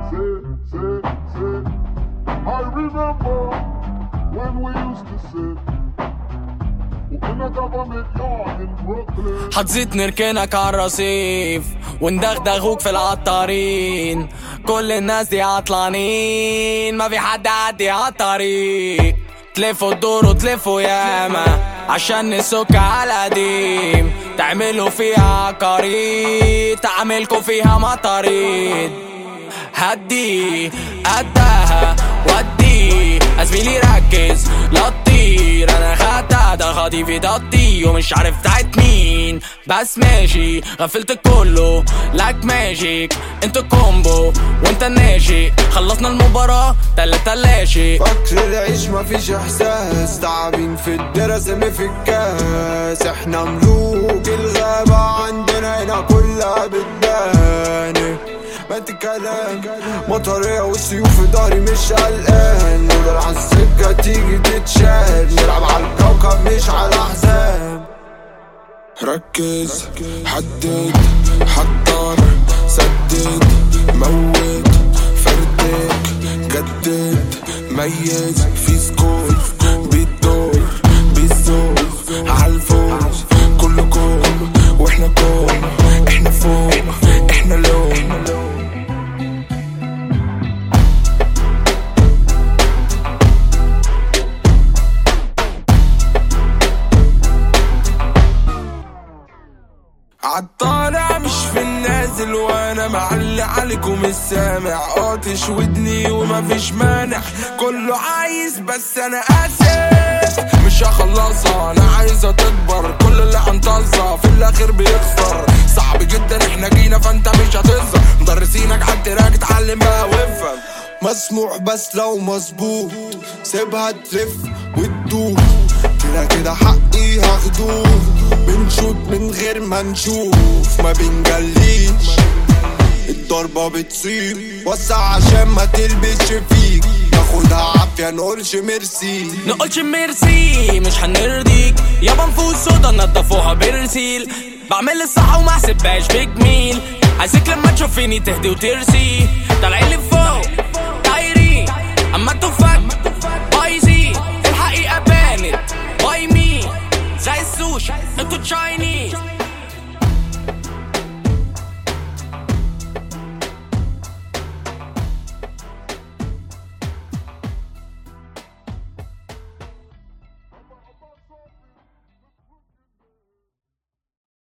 Say, say, say. I remember when we used to sit in a government yard in Brooklyn. هتزيد نركنك عالرصيف وندغدغوك في العطارين كل الناس دي عطلانين ما في حد عدي عالطريق تلفوا تدوروا تلفوا ياما عشان نسوك على قديم تعملوا فيها عقاريد تعملكوا فيها مطاريد هدي قدها ودي زميلي ركز لا تطير انا خدتها ده خطيفي ضطي ومش عارف بتاعت مين بس ماشي غفلت كله لاك ماجيك انتوا كومبو وانت الناشئ خلصنا المباراة تلاتة لاشئ فكر العيش مفيش احساس تعبين في الدراسة ما في الكاس احنا ملوك الغابة عندنا هنا كلها بتبان ما كلام مطرية والسيوف في ضهري مش قلقان نقدر على السكة تيجي تتشال نلعب على الكوكب مش على احزان ركز حدد حضر سدد موت فردك جدد ميز في سكور بيدور بيزور عالفوز كلكم واحنا كوم احنا فوق احنا لون عالطالع مش في النازل وانا معلي عليكم السامع قاطش ودني ومفيش مانع كله عايز بس انا اسف مش هخلصها انا عايزة تكبر كل اللي هنطزها في الاخر بيخسر صعب جدا احنا جينا فانت مش هتظهر مدرسينك عالتراك اتعلم بقى وافهم مسموع بس لو مظبوط سيبها تلف وتدوب كده كده حقي هاخدوه بنشوط من غير ما نشوف ما بنجليش الضربة بتصيب وسع عشان ما تلبسش فيك ناخدها عافية نقولش ميرسي نقولش ميرسي مش هنرضيك يابا نفوس سودا نضفوها برسيل بعمل الصح وما احسبهاش بجميل عايزك لما تشوفيني تهدي وترسي طالعين لي فوق طايرين اما انتوا فك بايظين الحقيقة بانت باي مي زي السوشي انتوا تشاينيز